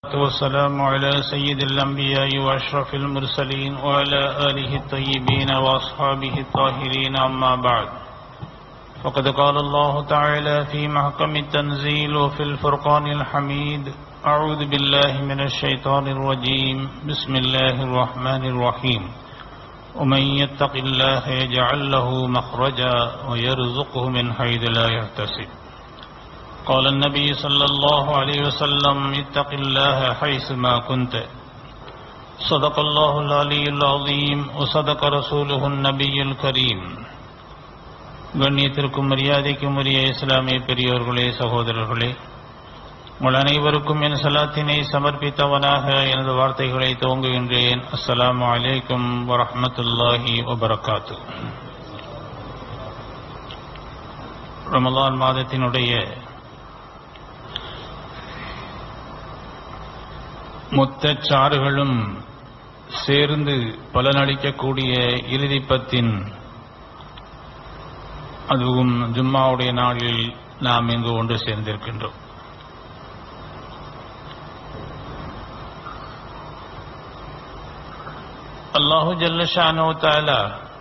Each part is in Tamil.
والسلام على سيد الأنبياء وأشرف المرسلين وعلى آله الطيبين وأصحابه الطاهرين أما بعد فقد قال الله تعالى في محكم التنزيل وفي الفرقان الحميد أعوذ بالله من الشيطان الرجيم بسم الله الرحمن الرحيم ومن يتق الله يجعل له مخرجا ويرزقه من حيث لا يحتسب قال النبي صلى الله عليه وسلم اتق الله حيث ما كنت صدق الله العلي العظيم وصدق رسوله النبي الكريم கண்ணியத்திற்கும் மரியாதைக்கும் உரிய இஸ்லாமிய பெரியோர்களே சகோதரர்களே உங்கள் அனைவருக்கும் என் சலாத்தினை சமர்ப்பித்தவனாக எனது வார்த்தைகளை துவங்குகின்றேன் அஸ்ஸலாமு அலைக்கும் வரஹ்மத்துல்லாஹி வபரகாத்து ரமலான் மாதத்தினுடைய மொத்த சாறுகளும் சேர்ந்து பலனளிக்கக்கூடிய இறுதிப்பத்தின் அதுவும் ஜும்மாவுடைய நாளில் நாம் இங்கு ஒன்று சேர்ந்திருக்கின்றோம் அல்லாஹு ஜல்லஷானோ தாலா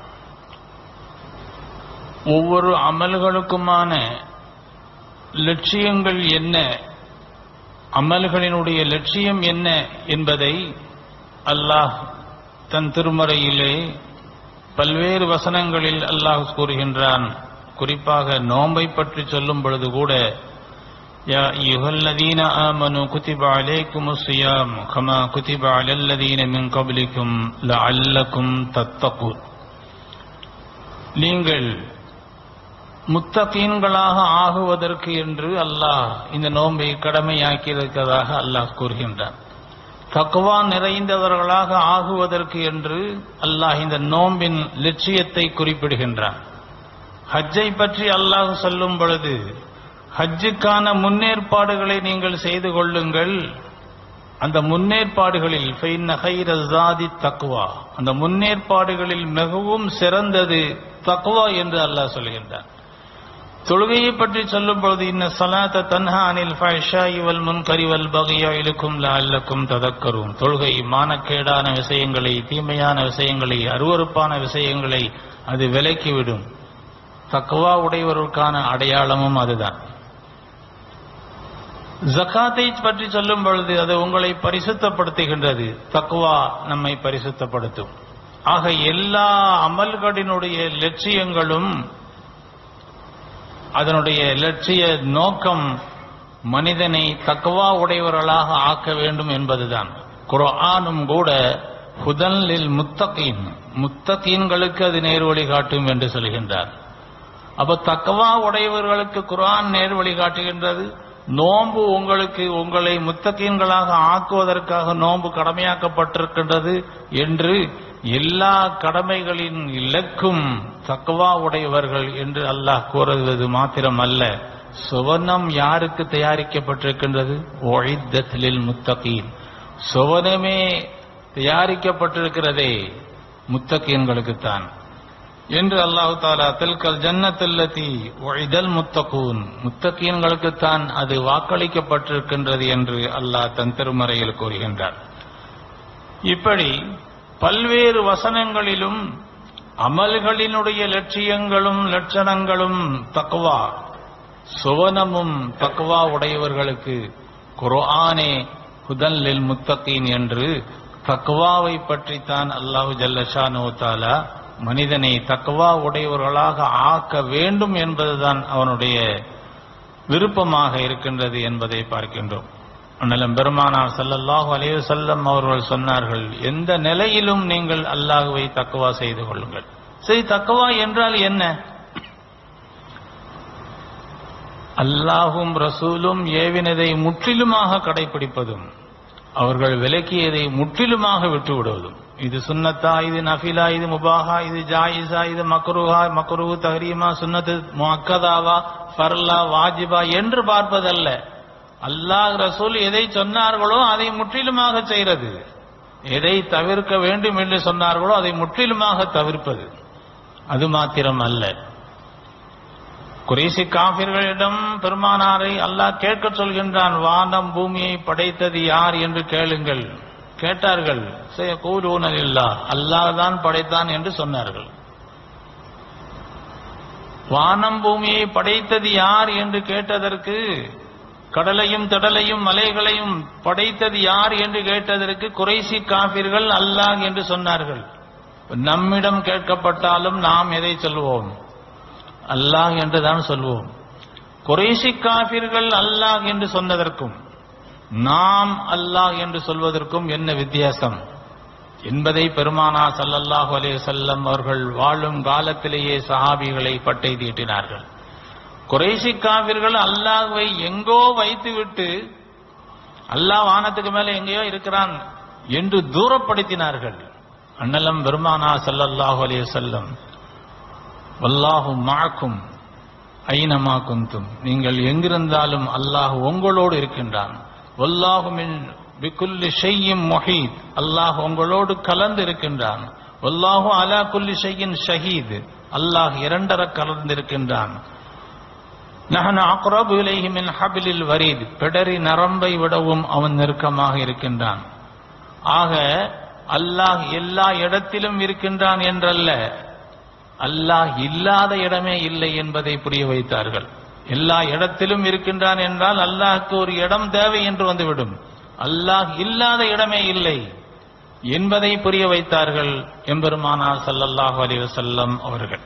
ஒவ்வொரு அமல்களுக்குமான லட்சியங்கள் என்ன அமல்களினுடைய லட்சியம் என்ன என்பதை அல்லாஹ் தன் திருமறையிலே பல்வேறு வசனங்களில் அல்லாஹ் கூறுகின்றான் குறிப்பாக நோன்பை பற்றி சொல்லும் பொழுது கூட யா யுகல்லதீன ஆமனு குதிப அலைக்கும் சியாம் கமா குதிப அலல்லதீன மின் கபலிக்கும் லஅல்லக்கும் தத்தகுன் நீங்கள் முத்தகீன்களாக ஆகுவதற்கு என்று அல்லாஹ் இந்த நோன்பை கடமையாக்கியிருக்கிறதாக அல்லாஹ் கூறுகின்றான் தக்குவா நிறைந்தவர்களாக ஆகுவதற்கு என்று அல்லாஹ் இந்த நோம்பின் லட்சியத்தை குறிப்பிடுகின்றான் ஹஜ்ஜை பற்றி அல்லாஹ் சொல்லும் பொழுது ஹஜ்ஜுக்கான முன்னேற்பாடுகளை நீங்கள் செய்து கொள்ளுங்கள் அந்த முன்னேற்பாடுகளில் தக்குவா அந்த முன்னேற்பாடுகளில் மிகவும் சிறந்தது தக்குவா என்று அல்லாஹ் சொல்கின்றான் தொழுகையை பற்றி சொல்லும் பொழுது இன்ன சலாத்த தன்ஹா அனில் ஃபைஷா இவல் முன்கரிவல் பகையா இழுக்கும் அல்லக்கும் ததக்கரும் தொழுகை மானக்கேடான விஷயங்களை தீமையான விஷயங்களை அருவறுப்பான விஷயங்களை அது விலக்கிவிடும் தக்குவா உடையவர்களுக்கான அடையாளமும் அதுதான் ஜக்காத்தை பற்றி சொல்லும் பொழுது அது உங்களை பரிசுத்தப்படுத்துகின்றது தக்குவா நம்மை பரிசுத்தப்படுத்தும் ஆக எல்லா அமல்களினுடைய லட்சியங்களும் அதனுடைய லட்சிய நோக்கம் மனிதனை தக்குவா உடையவர்களாக ஆக்க வேண்டும் என்பதுதான் குரானும் கூட ஹுதன்லில் முத்தகீன் முத்தகீன்களுக்கு அது நேர்வழி காட்டும் என்று சொல்கின்றார் அப்ப தக்கவா உடையவர்களுக்கு குரான் நேர்வழி காட்டுகின்றது நோன்பு உங்களுக்கு உங்களை முத்தகீன்களாக ஆக்குவதற்காக நோன்பு கடமையாக்கப்பட்டிருக்கின்றது என்று எல்லா கடமைகளின் இலக்கும் தக்குவா உடையவர்கள் என்று அல்லாஹ் கூறுவது மாத்திரம் அல்ல சுவனம் யாருக்கு தயாரிக்கப்பட்டிருக்கின்றது ஒழித்தலில் முத்தகீன் சுவனமே தயாரிக்கப்பட்டிருக்கிறதே முத்தகீன்களுக்குத்தான் என்று அல்லாஹு தாலா தில்கல் ஜன்னத்தல்லதி ஒழிதல் முத்தகூன் முத்தகீன்களுக்குத்தான் அது வாக்களிக்கப்பட்டிருக்கின்றது என்று அல்லாஹ் தன் திருமறையில் கூறுகின்றார் இப்படி பல்வேறு வசனங்களிலும் அமல்களினுடைய லட்சியங்களும் லட்சணங்களும் தக்குவா சுவனமும் தக்குவா உடையவர்களுக்கு குர்ஆனே ஹுதல்லில் முத்தகீன் என்று தக்குவாவை பற்றித்தான் அல்லாஹு ஜல்லஷானோ தாலா மனிதனை தக்குவா உடையவர்களாக ஆக்க வேண்டும் என்பதுதான் அவனுடைய விருப்பமாக இருக்கின்றது என்பதை பார்க்கின்றோம் அண்ணலம் பெருமானார் சல்லல்லாஹு அலைய செல்லம் அவர்கள் சொன்னார்கள் எந்த நிலையிலும் நீங்கள் அல்லாஹுவை தக்குவா செய்து கொள்ளுங்கள் சரி தக்குவா என்றால் என்ன அல்லாஹும் ரசூலும் ஏவினதை முற்றிலுமாக கடைபிடிப்பதும் அவர்கள் விலக்கியதை முற்றிலுமாக விட்டு விடுவதும் இது சுன்னத்தா இது நஃபிலா இது முபாஹா இது ஜாயிசா இது மக்ருஹா மக்ரு தஹரீமா சுன்னத்து முக்கதாவா ஃபர்லா வாஜிபா என்று பார்ப்பதல்ல அல்லாஹ் ரசூல் எதை சொன்னார்களோ அதை முற்றிலுமாக செய்கிறது எதை தவிர்க்க வேண்டும் என்று சொன்னார்களோ அதை முற்றிலுமாக தவிர்ப்பது அது மாத்திரம் அல்ல குறைசி காபிர்களிடம் பெருமானாரை அல்லாஹ் கேட்க சொல்கின்றான் வானம் பூமியை படைத்தது யார் என்று கேளுங்கள் கேட்டார்கள் கூலூனல் இல்லா அல்லாஹ் தான் படைத்தான் என்று சொன்னார்கள் வானம் பூமியை படைத்தது யார் என்று கேட்டதற்கு கடலையும் கடலையும் மலைகளையும் படைத்தது யார் என்று கேட்டதற்கு குறைசி காபிர்கள் அல்லாஹ் என்று சொன்னார்கள் நம்மிடம் கேட்கப்பட்டாலும் நாம் எதை சொல்வோம் அல்லாஹ் என்று தான் சொல்வோம் குறைசி காபிர்கள் அல்லாஹ் என்று சொன்னதற்கும் நாம் அல்லாஹ் என்று சொல்வதற்கும் என்ன வித்தியாசம் என்பதை பெருமானா சல்லல்லாஹு அலைஹி வஸல்லம் அவர்கள் வாழும் காலத்திலேயே சஹாபிகளை பட்டை தீட்டினார்கள் குறைசி காவிர்கள் அல்லாஹ்வை எங்கோ வைத்துவிட்டு அல்லாஹ் வானத்துக்கு மேல எங்கேயோ இருக்கிறான் என்று தூரப்படுத்தினார்கள் அண்ணலம் பெருமானா சல்லல்லாஹு அலைஹி வஸல்லம் வல்லாஹு மாக்கும் ஐனமா குந்தும் நீங்கள் எங்கிருந்தாலும் அல்லாஹ் உங்களோடு இருக்கின்றான் வல்லாஹு மின் பிகுல்லி ஷையும் மொஹீத் அல்லாஹ் உங்களோடு கலந்து இருக்கின்றான் வல்லாஹு அலா குல்லி ஷையின் ஷஹீத் அல்லாஹ் இரண்டர கலந்திருக்கின்றான் நஹன அக்ரபு இலைஹி மின் ஹபிலில் வரீத் பிடரி நரம்பை விடவும் அவன் நெருக்கமாக இருக்கின்றான் ஆக அல்லாஹ் எல்லா இடத்திலும் இருக்கின்றான் என்றல்ல அல்லாஹ் இல்லாத இடமே இல்லை என்பதை புரிய வைத்தார்கள் எல்லா இடத்திலும் இருக்கின்றான் என்றால் அல்லாஹ்க்கு ஒரு இடம் தேவை என்று வந்துவிடும் அல்லாஹ் இல்லாத இடமே இல்லை என்பதை புரிய வைத்தார்கள் எம்பெருமானார் ஸல்லல்லாஹு அலைஹி வஸல்லம் அவர்கள்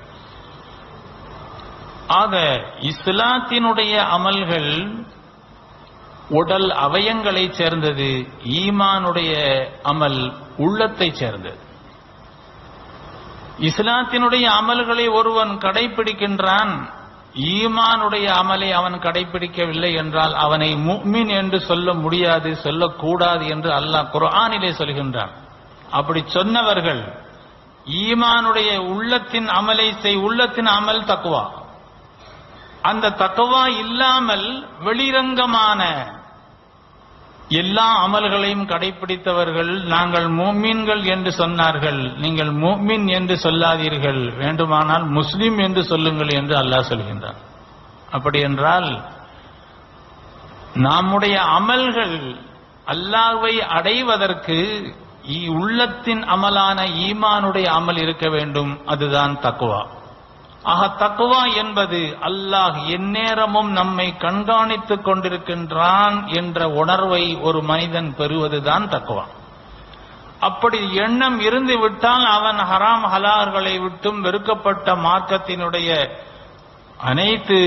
ஆக இஸ்லாத்தினுடைய அமல்கள் உடல் அவயங்களை சேர்ந்தது ஈமானுடைய அமல் உள்ளத்தை சேர்ந்தது இஸ்லாத்தினுடைய அமல்களை ஒருவன் கடைபிடிக்கின்றான் ஈமானுடைய அமலை அவன் கடைபிடிக்கவில்லை என்றால் அவனை முக்மின் என்று சொல்ல முடியாது சொல்லக்கூடாது என்று அல்லாஹ் குர்ஆனிலே சொல்கின்றான் அப்படி சொன்னவர்கள் ஈமானுடைய உள்ளத்தின் அமலை செய் உள்ளத்தின் அமல் தக்குவா அந்த தக்குவா இல்லாமல் வெளிரங்கமான எல்லா அமல்களையும் கடைபிடித்தவர்கள் நாங்கள் மூமின்கள் என்று சொன்னார்கள் நீங்கள் மூமின் என்று சொல்லாதீர்கள் வேண்டுமானால் முஸ்லிம் என்று சொல்லுங்கள் என்று அல்லாஹ் சொல்கின்றான் அப்படி என்றால் நம்முடைய அமல்கள் அல்லாஹ்வை அடைவதற்கு இ- உள்ளத்தின் அமலான ஈமானுடைய அமல் இருக்க வேண்டும் அதுதான் தக்குவா ஆக தக்குவா என்பது அல்லாஹ் எந்நேரமும் நம்மை கண்காணித்துக் கொண்டிருக்கின்றான் என்ற உணர்வை ஒரு மனிதன் பெறுவதுதான் தக்குவா அப்படி எண்ணம் இருந்து விட்டால் அவன் ஹராம் ஹலார்களை விட்டும் வெறுக்கப்பட்ட மார்க்கத்தினுடைய அனைத்து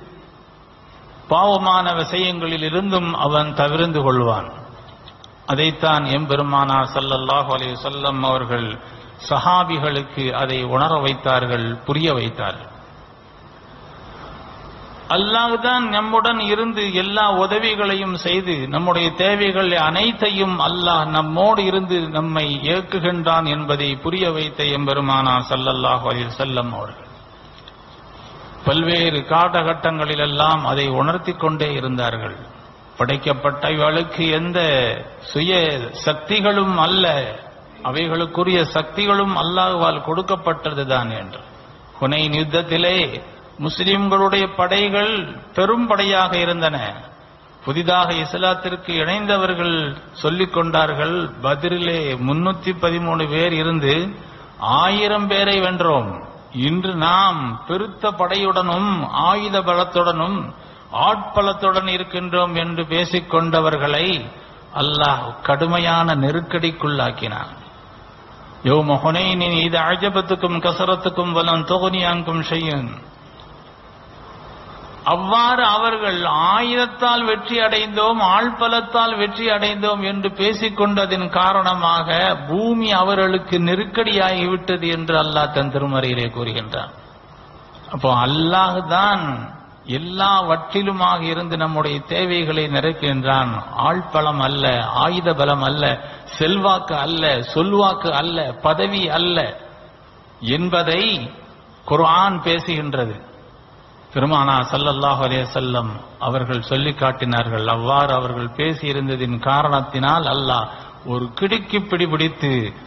பாவமான விஷயங்களில் இருந்தும் அவன் தவிர்ந்து கொள்வான் அதைத்தான் எம்பெருமானார் ஸல்லல்லாஹு அலைஹி வஸல்லம் அவர்கள் சஹாபிகளுக்கு அதை உணர வைத்தார்கள் புரிய வைத்தார்கள் அல்லாஹ் தான் நம்முடன் இருந்து எல்லா உதவிகளையும் செய்து நம்முடைய தேவைகள் அனைத்தையும் அல்லாஹ் நம்மோடு இருந்து நம்மை இயக்குகின்றான் என்பதை புரிய வைத்த எம்பெருமானார் ஸல்லல்லாஹு அலைஹி வஸல்லம் அவர்கள் பல்வேறு காலகட்டங்களிலெல்லாம் அதை உணர்த்திக் கொண்டே இருந்தார்கள் படைக்கப்பட்ட இவளுக்கு எந்த சுய சக்திகளும் அல்ல அவைகளுக்குரிய சக்திகளும் அல்லாஹ்வால் கொடுக்கப்பட்டதுதான் என்று ஹுனைன் யுத்தத்திலே முஸ்லிம்களுடைய படைகள் பெரும் படையாக இருந்தன புதிதாக இஸ்லாத்திற்கு இணைந்தவர்கள் சொல்லிக் கொண்டார்கள் பதிரிலே முன்னூத்தி பதிமூணு பேர் இருந்து ஆயிரம் பேரை வென்றோம் இன்று நாம் பெருத்த படையுடனும் ஆயுத பலத்துடனும் ஆட்பலத்துடன் இருக்கின்றோம் என்று பேசிக் கொண்டவர்களை அல்லாஹ் கடுமையான நெருக்கடிக்குள்ளாக்கினான் யோம ஹுனைனின் இது அஜபத்துக்கும் கசரத்துக்கும் வலம் தொகுனியான்கும் செய்யும் அவ்வாறு அவர்கள் ஆயுதத்தால் வெற்றி அடைந்தோம் ஆழ்பலத்தால் வெற்றி அடைந்தோம் என்று பேசிக்கொண்டதின் காரணமாக பூமி அவர்களுக்கு நெருக்கடியாகிவிட்டது என்று அல்லாஹ் தன் திருமறையிலே கூறுகின்றான் அப்போ அல்லாஹ் தான் எல்லாவற்றிலுமாக இருந்து நம்முடைய தேவைகளை நிறைக்கின்றான் ஆழ்பலம் அல்ல ஆயுத பலம் அல்ல செல்வாக்கு அல்ல சொல்வாக்கு அல்ல பதவி அல்ல என்பதை குர்ஆன் பேசுகின்றது பெருமானா ஸல்லல்லாஹு அலைஹி வஸல்லம் அவர்கள் சொல்லிக் காட்டினார்கள் அவ்வாறு அவர்கள் பேசியிருந்ததின் காரணத்தினால் அல்லாஹ் ஒரு கிடுக்கி பிடிபிடித்து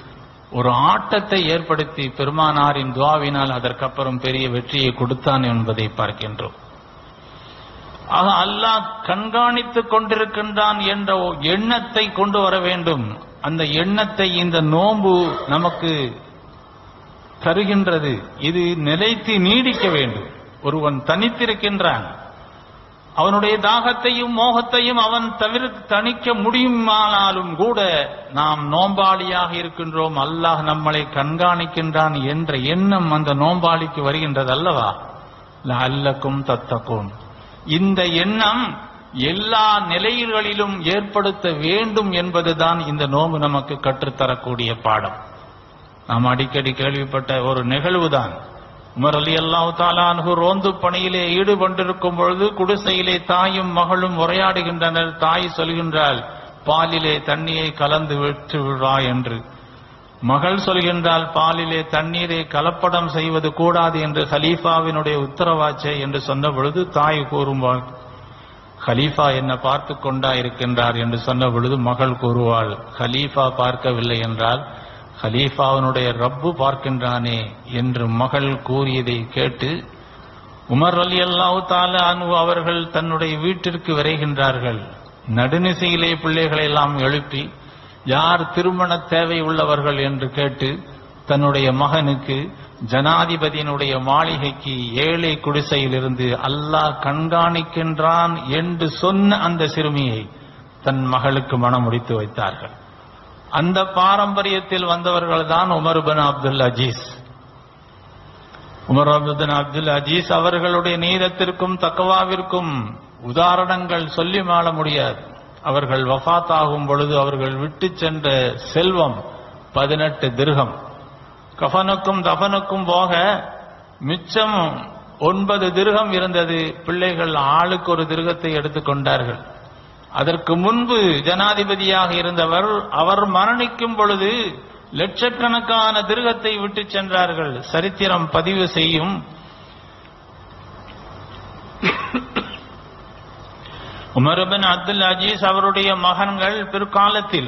ஒரு ஆட்டத்தை ஏற்படுத்தி பெருமானாரின் துவாவினால் அதற்கப்புறம் பெரிய வெற்றியை கொடுத்தான் என்பதை பார்க்கின்றோம் ஆக அல்லாஹ் கண்காணித்துக் கொண்டிருக்கின்றான் என்ற ஒரு எண்ணத்தை கொண்டு வர வேண்டும் அந்த எண்ணத்தை இந்த நோன்பு நமக்கு தருகின்றது இது நிலைத்து நீடிக்க வேண்டும் ஒருவன் தனித்திருக்கின்றான் அவனுடைய தாகத்தையும் மோகத்தையும் அவன் தவிர தணிக்க முடியுமானாலும் கூட நாம் நோம்பாளியாக இருக்கின்றோம் அல்லாஹ் நம்மளை கண்காணிக்கின்றான் என்ற எண்ணம் அந்த நோம்பாளிக்கு வருகின்றது அல்லவா அல்லக்கும் தத்தக்கும் இந்த எண்ணம் எல்லா நிலைகளிலும் ஏற்படுத்த வேண்டும் என்பதுதான் இந்த நோம்பு நமக்கு கற்றுத்தரக்கூடிய பாடம் நாம் அடிக்கடி கேள்விப்பட்ட ஒரு நிகழ்வுதான் உமர் அலி அல்லாஹு தாலானு ரோந்து பணியிலே ஈடுபட்டிருக்கும் பொழுது குடிசையிலே தாயும் மகளும் உரையாடுகின்றனர் தாய் சொல்கின்றாள் பாலிலே தண்ணியை கலந்து விட்டு விழா என்று மகள் சொல்கின்றால் பாலிலே தண்ணீரை கலப்படம் செய்வது கூடாது என்று ஹலீஃபாவினுடைய உத்தரவாச்சே என்று சொன்ன பொழுது தாய் கூறுவாள் ஹலீஃபா என்ன பார்த்து கொண்டா இருக்கின்றார் என்று சொன்ன பொழுது மகள் கூறுவாள் ஹலீஃபா பார்க்கவில்லை என்றால் ஹலீஃபாவினுடைய ரப்பு பார்க்கின்றானே என்று மகள் கூறியதை கேட்டு உமர் அலி அல்லாஹு தாலா அனு அவர்கள் தன்னுடைய வீட்டிற்கு விரைகின்றார்கள் நடுநிசையிலே பிள்ளைகளை எல்லாம் எழுப்பி யார் திருமண தேவை உள்ளவர்கள் என்று கேட்டு தன்னுடைய மகனுக்கு ஜனாதிபதியினுடைய மாளிகைக்கு ஏழை குடிசையிலிருந்து அல்லாஹ் கண்காணிக்கின்றான் என்று சொன்ன அந்த சிறுமியை தன் மகளுக்கு மனம் முடித்து வைத்தார்கள் அந்த பாரம்பரியத்தில் வந்தவர்கள் தான் Umar bin Abdul Aziz Umar bin Abdul Aziz அவர்களுடைய நீதத்திற்கும் தக்கவாவிற்கும் உதாரணங்கள் சொல்லி மாள முடியாது அவர்கள் வஃத் ஆகும் பொழுது அவர்கள் விட்டு சென்ற செல்வம் பதினெட்டு திருகம் கஃனுக்கும் தஃனுக்கும் போக மிச்சம் ஒன்பது திருகம் இருந்தது பிள்ளைகள் ஆளுக்கு ஒரு திருகத்தை எடுத்துக்கொண்டார்கள் அதற்கு முன்பு ஜனாதிபதியாக இருந்தவர் அவர் மரணிக்கும் பொழுது லட்சக்கணக்கான திருகத்தை விட்டு சென்றார்கள் சரித்திரம் பதிவு செய்யும் உமர்பின் அப்துல் அஜீஸ் அவருடைய மகன்கள் பிற்காலத்தில்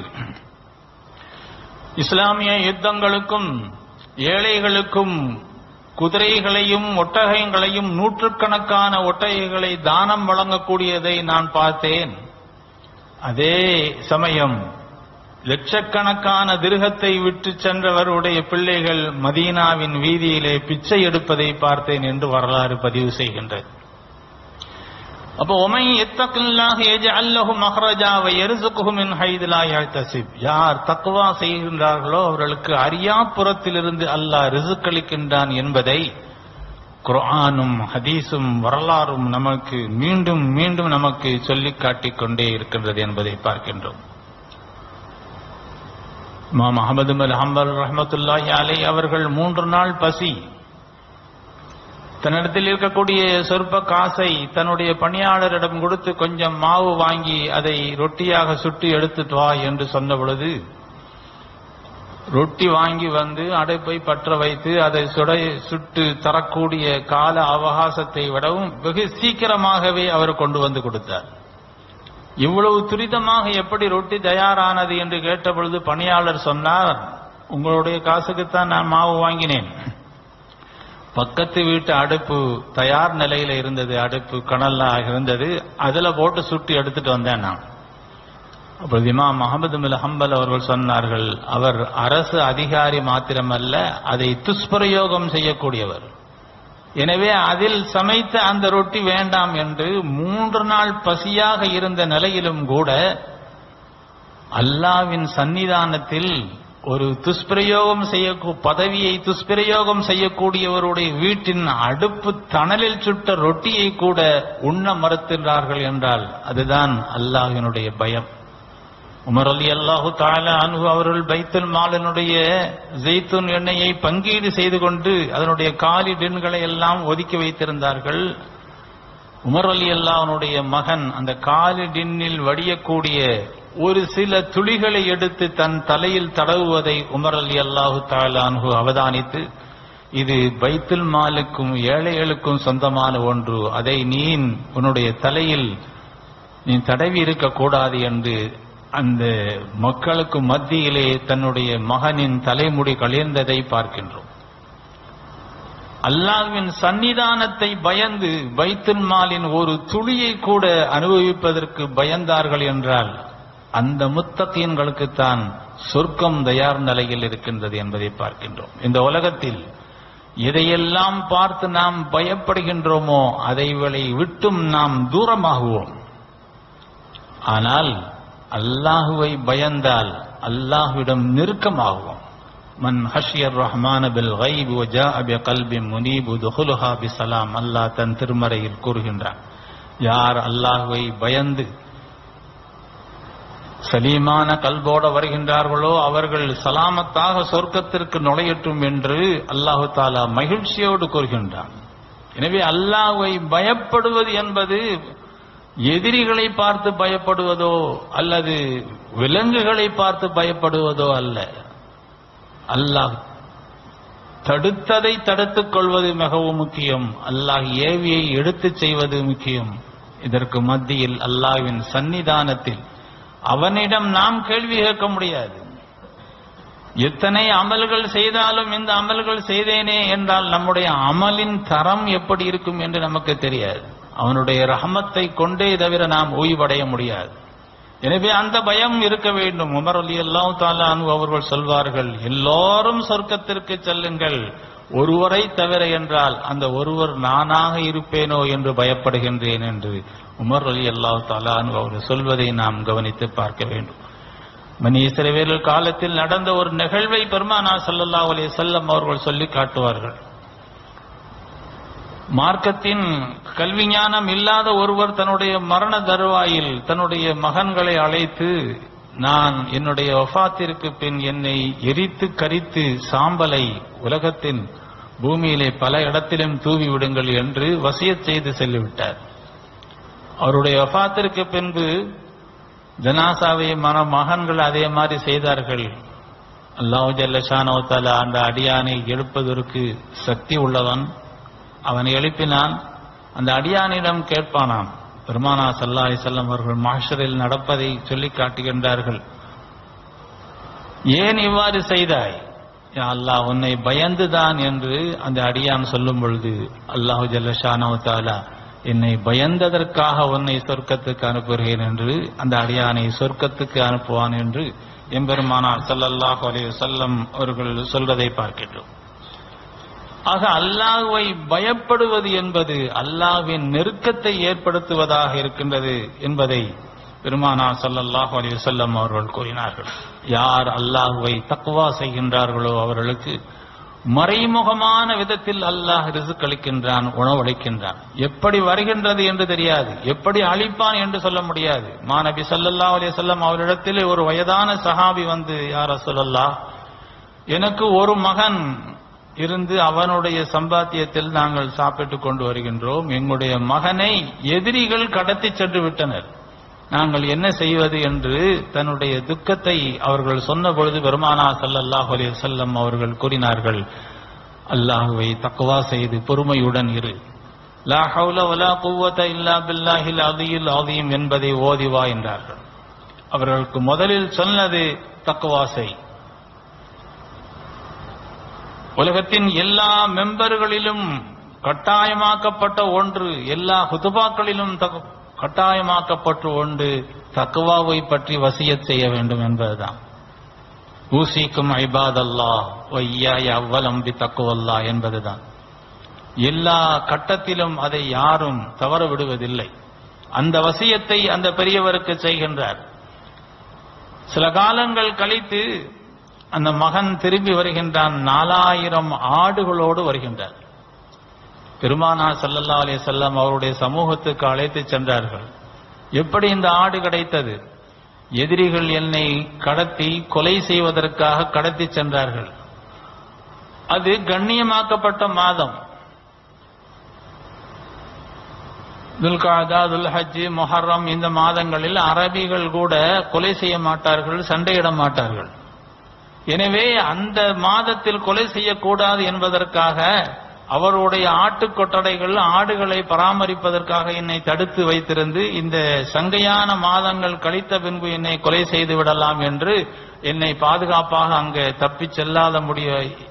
இஸ்லாமிய யுத்தங்களுக்கும் ஏழைகளுக்கும் குதிரைகளையும் ஒட்டகைகளையும் நூற்றுக்கணக்கான ஒட்டகைகளை தானம் வழங்கக்கூடியதை நான் பார்த்தேன் அதே சமயம் லட்சக்கணக்கான திருகத்தை விட்டு சென்றவருடைய பிள்ளைகள் மதீனாவின் வீதியிலே பிச்சை எடுப்பதை பார்த்தேன் என்று வரலாறு பதிவு செய்கின்றது அப்போ ஒமை எத்தக்கில்லாக ஏஜ அல்லஹு மஹரஜாவை எருசுகுமின் ஹைதுலா யாழ்த்தசிப் யார் தக்குவா செய்கின்றார்களோ அவர்களுக்கு அரியாப்புறத்திலிருந்து அல்லாஹ் ரிசுக்களிக்கின்றான் என்பதை குர்ஆனும் ஹதீஸும் வரலாறும் நமக்கு மீண்டும் மீண்டும் நமக்கு சொல்லிக் காட்டிக் கொண்டே இருக்கின்றது என்பதை பார்க்கின்றோம் இமாம் அகமது மல் ஹம்பல் ரஹமத்துல்லாஹி அலை அவர்கள் மூன்று நாள் பசி தன்னிடத்தில் இருக்கக்கூடிய சொற்ப காசை தன்னுடைய பணியாளரிடம் கொடுத்து கொஞ்சம் மாவு வாங்கி அதை ரொட்டியாக சுட்டு எடுத்துட்டு வா என்று சொன்ன பொழுது ரொட்டி வாங்கி வந்து அடைப்பை பற்ற வைத்து அதை சுடை சுட்டு தரக்கூடிய கால அவகாசத்தை விடவும் வெகு சீக்கிரமாகவே அவர் கொண்டு வந்து கொடுத்தார் இவ்வளவு துரிதமாக எப்படி ரொட்டி தயாரானது என்று கேட்டபொழுது பணியாளர் சொன்னார் உங்களுடைய காசுக்குத்தான் நான் மாவு வாங்கினேன் பக்கத்து வீட்டு அடுப்பு தயார் நிலையில இருந்தது அடுப்பு கனல்லா இருந்தது அதுல போட்டு சுட்டி எடுத்துட்டு வந்தேன் நான் அப்பொழுது இமாம் முகமது மில் ஹம்பல் அவர்கள் சொன்னார்கள் அவர் அரசு அதிகாரி மாத்திரமல்ல அதை துஷ்பிரயோகம் செய்யக்கூடியவர் எனவே அதில் சமைத்த அந்த ரொட்டி வேண்டாம் என்று மூன்று நாள் பசியாக இருந்த நிலையிலும் கூட அல்லாவின் சன்னிதானத்தில் ஒரு துஷ்பிரயோகம் செய்ய பதவியை துஷ்பிரயோகம் செய்யக்கூடியவருடைய வீட்டின் அடுப்பு தணலில் சுட்ட ரொட்டியை கூட உண்ண மறுத்தின்றார்கள் என்றால் அதுதான் அல்லாஹினுடைய பயம் உமர் அலி அல்லாஹு தாலா அனு அவர்கள் பைத்துல் மாலனுடைய ஜெய்தூன் எண்ணெயை பங்கீடு செய்து கொண்டு அதனுடைய காலி டின்களை எல்லாம் ஒதுக்கி வைத்திருந்தார்கள் உமர் அலி அல்லாஹனுடைய மகன் அந்த காலி டின்னில் வடியக்கூடிய ஒரு சில துளிகளை எடுத்து தன் தலையில் தடவுவதை உமர் அலி அல்லாஹு தாலான்ஹு அவதானித்து இது பைத்துல் மாலுக்கும் ஏழைகளுக்கும் சொந்தமான ஒன்று அதை நீ உன்னுடைய தலையில் நீ தடவி இருக்கக்கூடாது என்று அந்த மக்களுக்கு மத்தியிலே தன்னுடைய மகனின் தலைமுடி கழிந்ததை பார்க்கின்றோம் அல்லாஹ்வின் சன்னிதானத்தை பயந்து பைத்துல் மாலின் ஒரு துளியை கூட அனுபவிப்பதற்கு பயந்தார்கள் என்றால் அந்த முத்தகீன்களுக்குத்தான் சொர்க்கம் தயார் நிலையில் இருக்கின்றது என்பதை பார்க்கின்றோம் இந்த உலகத்தில் எதையெல்லாம் பார்த்து நாம் பயப்படுகின்றோமோ அதைகளை விட்டும் நாம் தூரமாகுவோம் ஆனால் அல்லாஹுவை பயந்தால் அல்லாஹுவிடம் நெருக்கமாகுவோம் மன் ஹஷியர் ரஹ்மான பில் கைப் வஜா அபி கல்பி முனீபு துஹுலுஹா பிசலாம் அல்லாஹ் தன் திருமறையில் கூறுகின்றான் யார் அல்லாஹுவை பயந்து சலீமான கல்போட வருகின்றார்களோ அவர்கள் சலாமத்தாக சொர்க்கத்திற்கு நுழையட்டும் என்று அல்லாஹு தாலா மகிழ்ச்சியோடு கூறுகின்றான் எனவே அல்லாஹ்வை பயப்படுவது என்பது எதிரிகளை பார்த்து பயப்படுவதோ அல்லது விலங்குகளை பார்த்து பயப்படுவதோ அல்ல அல்லாஹ் தடுத்ததை தடுத்துக் கொள்வது மிகவும் முக்கியம் அல்லாஹ் ஏவியை எடுத்துச் செய்வது முக்கியம் இதற்கு மத்தியில் அல்லாஹ்வின் சன்னிதானத்தில் அவனிடம் நாம் கேள்வி கேட்க முடியாது எத்தனை அமல்கள் செய்தாலும் இந்த அமல்கள் செய்தேனே என்றால் நம்முடைய அமலின் தரம் எப்படி இருக்கும் என்று நமக்கு தெரியாது அவனுடைய ரஹமத்தை கொண்டே தவிர நாம் ஓய்வடைய முடியாது எனவே அந்த பயம் இருக்க வேண்டும் உமர் அலி அல்லாஹ் தாலானு அவர்கள் சொல்வார்கள் எல்லோரும் சொர்க்கத்திற்கு செல்லுங்கள் ஒருவரை தவிர என்றால் அந்த ஒருவர் நானாக இருப்பேனோ என்று பயப்படுகின்றேன் என்று உமர் அலி அல்லாஹ் தாலானு அவர்கள் சொல்வதை நாம் கவனித்து பார்க்க வேண்டும் மணி இஸ்ரவேலர் காலத்தில் நடந்த ஒரு நிகழ்வை பெருமானா ஸல்லல்லாஹு அலைஹி வஸல்லம் அவர்கள் சொல்லி காட்டுவார்கள் மார்க்கத்தின் கல்வி ஞானம் இல்லாத ஒருவர் தன்னுடைய மரண தருவாயில் தன்னுடைய மகன்களை அழைத்து நான் என்னுடைய வஃபாத்திற்கு பின் என்னை எரித்து கரித்து சாம்பலை உலகத்தின் பூமியிலே பல இடத்திலும் தூவி விடுங்கள் என்று வசியச் செய்து செல்லிவிட்டார் அவருடைய வஃபாத்திற்கு பின்பு ஜனாசாவை மன மகன்கள் அதே மாதிரி செய்தார்கள் அல்லாஹு ஜல்லஷானோ தலா அந்த அடியானை எழுப்பதற்கு சக்தி உள்ளவன் அவனை எழுப்பினான் அந்த அடியானிடம் கேட்பானாம் பெருமானா சல்லாஹி செல்லம் அவர்கள் மாஷரில் நடப்பதை சொல்லி காட்டுகின்றார்கள் ஏன் இவ்வாறு செய்தாய் யா அல்லாஹ் உன்னை பயந்துதான் என்று அந்த அடியான் சொல்லும் பொழுது அல்லாஹு ஜல்லஷானோ தாலா என்னை பயந்ததற்காக உன்னை சொர்க்கத்துக்கு அனுப்புகிறேன் என்று அந்த அடியானை சொர்க்கத்துக்கு அனுப்புவான் என்று எம்பெருமானார் ஸல்லல்லாஹு அலைஹி வஸல்லம் அவர்கள் சொல்வதை பார்க்கின்றோம் ஆக அல்லாஹ்வை பயப்படுவது என்பது அல்லாஹ்வின் நெருக்கத்தை ஏற்படுத்துவதாக இருக்கின்றது என்பதை பெருமானார் ஸல்லல்லாஹு அலைஹி வஸல்லம் அவர்கள் கூறினார்கள் யார் அல்லாஹ்வை தக்வா செய்கின்றார்களோ அவர்களுக்கு மறைமுகமான விதத்தில் அல்லாஹ் ரிசுக் அளிக்கின்றான் உணவளிக்கின்றான் எப்படி வருகின்றது என்று தெரியாது எப்படி அழிப்பான் என்று சொல்ல முடியாது மாநபி ஸல்லல்லாஹு அலைஹி வஸல்லம் அவரிடத்தில் ஒரு வயதான சஹாபி வந்து யார் ரசூலல்லாஹ் எனக்கு ஒரு மகன் இருந்து அவனுடைய சம்பாத்தியத்தில் நாங்கள் சாப்பிட்டுக் கொண்டு வருகின்றோம் எங்களுடைய மகனை எதிரிகள் கடத்தி சென்று விட்டனர் நாங்கள் என்ன செய்வது என்று தன்னுடைய துக்கத்தை அவர்கள் சொன்ன பொழுது பெருமானா ஸல்லல்லாஹு அலைஹி வஸல்லம் அவர்கள் கூறினார்கள் அல்லாஹ்வை தக்வா செய்து பொறுமையுடன் இரு லா ஹவுல வலா குவத இல்லா பில்லாஹில் அலியில் ஆதீம் என்பதை ஓதிவா என்றார்கள் அவர்களுக்கு முதலில் சொன்னது தக்வா செய் உலகத்தின் எல்லா மெம்பர்களிலும் கட்டாயமாக்கப்பட்ட ஒன்று எல்லா ஹுதுபாக்களிலும் தக- கட்டாயமாக்கப்பட்ட ஒன்று தக்குவாவை பற்றி வசியத் செய்ய வேண்டும் என்பதுதான் ஊசிக்கும் ஐபாதல்லா ஒய்யாய் அவ்வலம் பி தக்குவல்லா என்பதுதான் எல்லா கட்டத்திலும் அதை யாரும் தவற விடுவதில்லை அந்த வசியத்தை அந்த பெரியவருக்கு செய்கின்றார் சில காலங்கள் கழித்து அந்த மகன் திரும்பி வருகின்றான் நாலாயிரம் ஆடுகளோடு வருகின்றார் பெருமானா ஸல்லல்லாஹு அலைஹி வஸல்லம் அவருடைய சமூகத்துக்கு அழைத்து சென்றார்கள் எப்படி இந்த ஆடு கிடைத்தது எதிரிகள் என்னை கடத்தி கொலை செய்வதற்காக கடத்தி சென்றார்கள் அது கண்ணியமாக்கப்பட்ட மாதம் துல்காதா துல்ஹஜ் முஹர்ரம் இந்த மாதங்களில் அரபிகள் கூட கொலை செய்ய மாட்டார்கள் சண்டையிட மாட்டார்கள் எனவே அந்த மாதத்தில் கொலை செய்யக்கூடாது என்பதற்காக அவருடைய ஆட்டுக் கொட்டடைகள் ஆடுகளை பராமரிப்பதற்காக என்னை தடுத்து வைத்திருந்து இந்த சங்கையான மாதங்கள் கழித்த பின்பு என்னை கொலை செய்து விடலாம் என்று என்னை பாதுகாப்பாக அங்கே தப்பிச் செல்லாத முடிய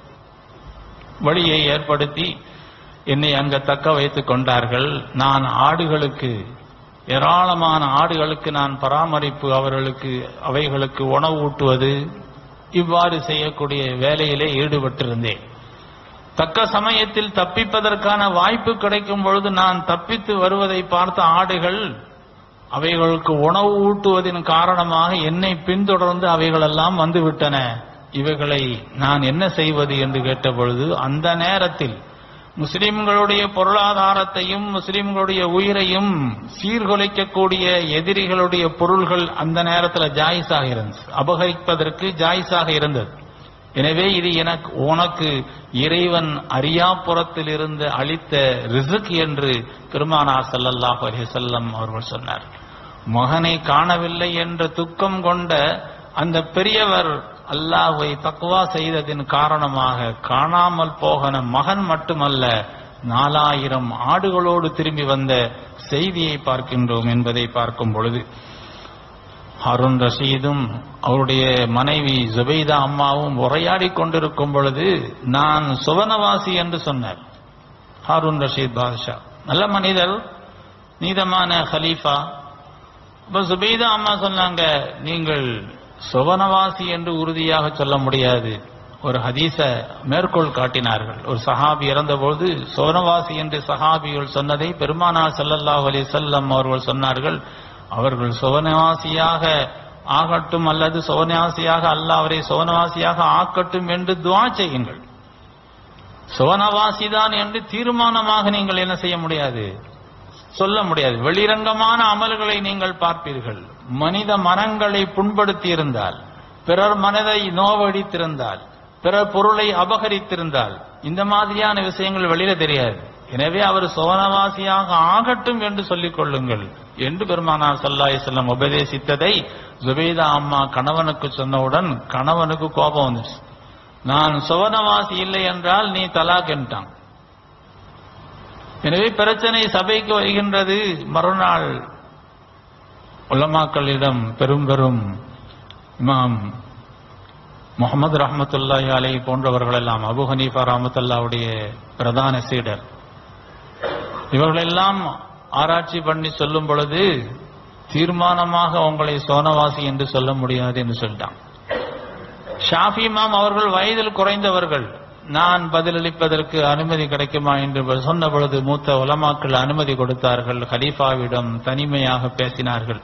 வழியை ஏற்படுத்தி என்னை அங்க தக்க வைத்துக் கொண்டார்கள் நான் ஆடுகளுக்கு ஏராளமான ஆடுகளுக்கு நான் பராமரிப்பு அவர்களுக்கு அவைகளுக்கு உணவு ஊட்டுவது இவ்வாறு செய்யக்கூடிய வேலையிலே ஈடுபட்டிருந்தேன் தக்க சமயத்தில் தப்பிப்பதற்கான வாய்ப்பு கிடைக்கும் பொழுது நான் தப்பித்து வருவதை பார்த்த ஆடுகள் அவைகளுக்கு உணவு ஊட்டுவதின் காரணமாக என்னை பின்தொடர்ந்து அவைகளெல்லாம் வந்துவிட்டன இவைகளை நான் என்ன செய்வது என்று கேட்டபொழுது அந்த நேரத்தில் முஸ்லிம்களுடைய பொருளாதாரத்தையும் முஸ்லிம்களுடைய உயிரையும் சீர்குலைக்கக்கூடிய எதிரிகளுடைய பொருள்கள் அந்த நேரத்தில் ஜாயிஸாக இருந்தது அபகரிப்பதற்கு ஜாயிஸாக இருந்தது எனவே இது எனக்கு உனக்கு இறைவன் அரியாபுரத்தில் இருந்து அளித்த ரிசுக் என்று பெருமானார் ஸல்லல்லாஹு அலைஹி வஸல்லம் அவர்கள் சொன்னார் மகனை காணவில்லை என்ற துக்கம் கொண்ட அந்த பெரியவர் அல்லாஹ்வை தக்வா செய்ததின் காரணமாக காணாமல் போகன மகன் மட்டுமல்ல நாலாயிரம் ஆடுகளோடு திரும்பி வந்த செய்தியை பார்க்கின்றோம் என்பதை பார்க்கும் பொழுது ஹருண் ரஷீதும் அவருடைய மனைவி ஜுபைதா அம்மாவும் உரையாடி கொண்டிருக்கும் பொழுது நான் சுவனவாசி என்று சொன்னார் ஹாரூன் ரஷீத் பாதுஷா நல்ல மனிதர் நீதமான ஹலீஃபா இப்ப சுபைதா அம்மா சொன்னாங்க நீங்கள் சுவனவாசி என்று உறுதியாக சொல்ல முடியாது ஒரு ஹதீஸ மேற்கோள் காட்டினார்கள் ஒரு சஹாபி இறந்தபோது சோனவாசி என்று சஹாபிகள் சொன்னதை பெருமானார் ஸல்லல்லாஹு அலைஹி வஸல்லம் அவர்கள் சொன்னார்கள் அவர்கள் சோனவாசியாக ஆகட்டும் அல்லது சோனவாசியாக அல்ல அவரை சோனவாசியாக ஆக்கட்டும் என்று துவா செய்யுங்கள் சோனவாசிதான் என்று தீர்மானமாக நீங்கள் என்ன செய்ய முடியாது சொல்ல முடியாது வெளிரங்கமான அமல்களை நீங்கள் பார்ப்பீர்கள் மனித மனங்களை புண்படுத்தி இருந்தால் பிறர் மனதை நோவடித்திருந்தால் பிறர் பொருளை அபகரித்திருந்தால் இந்த மாதிரியான விஷயங்கள் வெளியில தெரியாது எனவே அவர் சோனவாசியாக ஆகட்டும் என்று சொல்லிக் கொள்ளுங்கள் என்று பெருமானார் சல்லாஹி செல்லம் உபதேசித்ததை ஜுபேதா அம்மா கணவனுக்கு சொன்னவுடன் கணவனுக்கு கோபம் வந்துச்சு நான் சுவனவாசி இல்லை என்றால் நீ தலாக் என்றான் எனவே பிரச்சனை சபைக்கு வருகின்றது மறுநாள் உலமாக்களிடம் பெரும் பெரும் இமாம் முகமது ரஹமத்துல்லாஹி அலை போன்றவர்கள் எல்லாம் அபு ஹனீஃபா ரஹமத்துல்லாவுடைய பிரதான சீடர் இவர்களெல்லாம் ஆராய்ச்சி பண்ணி சொல்லும் பொழுது தீர்மானமாக உங்களை சோனவாசி என்று சொல்ல முடியாது என்று சொல்லிட்டான் ஷாஃபி இமாம் அவர்கள் வயதில் குறைந்தவர்கள் நான் பதிலளிப்பதற்கு அனுமதி கிடைக்குமா என்று சொன்ன பொழுது மூத்த உலமாக்கள் அனுமதி கொடுத்தார்கள் ஹலீஃபாவிடம் தனிமையாக பேசினார்கள்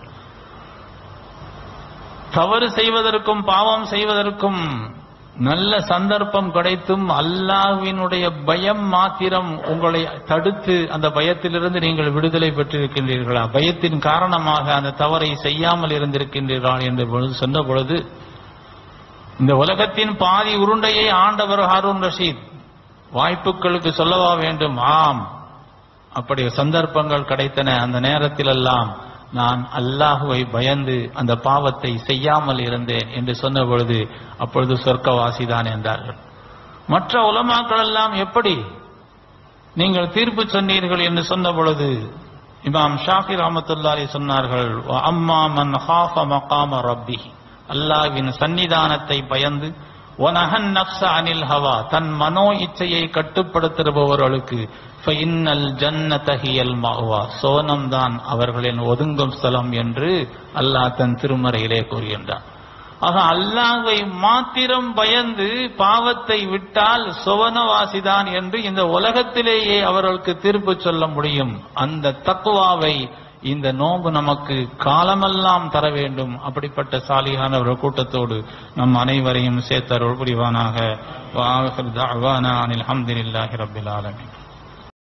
தவறு செய்வதற்கும் பாவம் செய்வதற்கும் நல்ல சந்தர்ப்பம் கிடைத்தும் அல்லாஹ்வினுடைய பயம் மாத்திரம் உங்களை தடுத்து அந்த பயத்திலிருந்து நீங்கள் விடுதலை பெற்றிருக்கின்றீர்களா பயத்தின் காரணமாக அந்த தவறை செய்யாமல் இருந்திருக்கின்றீர்களா என்று பொழுது சொன்ன பொழுது இந்த உலகத்தின் பாதி உருண்டையை ஆண்டவர் ஹாரூன் ரஷீத் வாய்ப்புகளுக்கு சொல்லவா வேண்டும் ஆம் அப்படி சந்தர்ப்பங்கள் கிடைத்தன அந்த நேரத்திலெல்லாம் நான் அல்லாஹுவை பயந்து அந்த பாவத்தை செய்யாமல் இருந்தேன் என்று சொன்ன பொழுது அப்பொழுது சொர்க்கவாசிதான் என்றார்கள் மற்ற உலமாக்கள் எல்லாம் எப்படி நீங்கள் தீர்ப்பு சொன்னீர்கள் என்று சொன்ன பொழுது இமாம் ஷாஃபி ரஹமத்துல்லாரி சொன்னார்கள் அம்மா மன் ஹாஃப மகாம ரப்பி அல்லாஹ்வின் சன்னிதானத்தை பயந்து ஒனஹன் நப்ச அனில் ஹவா தன் மனோ இச்சையை கட்டுப்படுத்துபவர்களுக்கு ஃபைன்னல் ஜன்னதஹியல் மஹ்வா சோனம் தான் அவர்களின் ஒதுங்கும் ஸ்தலம் என்று அல்லாஹ் தன் திருமறையிலே கூறுகின்றான் ஆக அல்லாஹ்வை மாத்திரம் பயந்து பாவத்தை விட்டால் சுவனவாசிதான் என்று இந்த உலகத்திலேயே அவர்களுக்கு தீர்ப்பு சொல்ல முடியும் அந்த தக்குவாவை இந்த நோன்பு நமக்கு காலமெல்லாம் தர வேண்டும் அப்படிப்பட்ட சாலிகான ஒரு கூட்டத்தோடு நம் அனைவரையும் சேர்த்தருள் புரிவானாக வாஹிர் தஅவானா அனில் ஹம்துலில்லாஹி ரப்பில் ஆலமீன்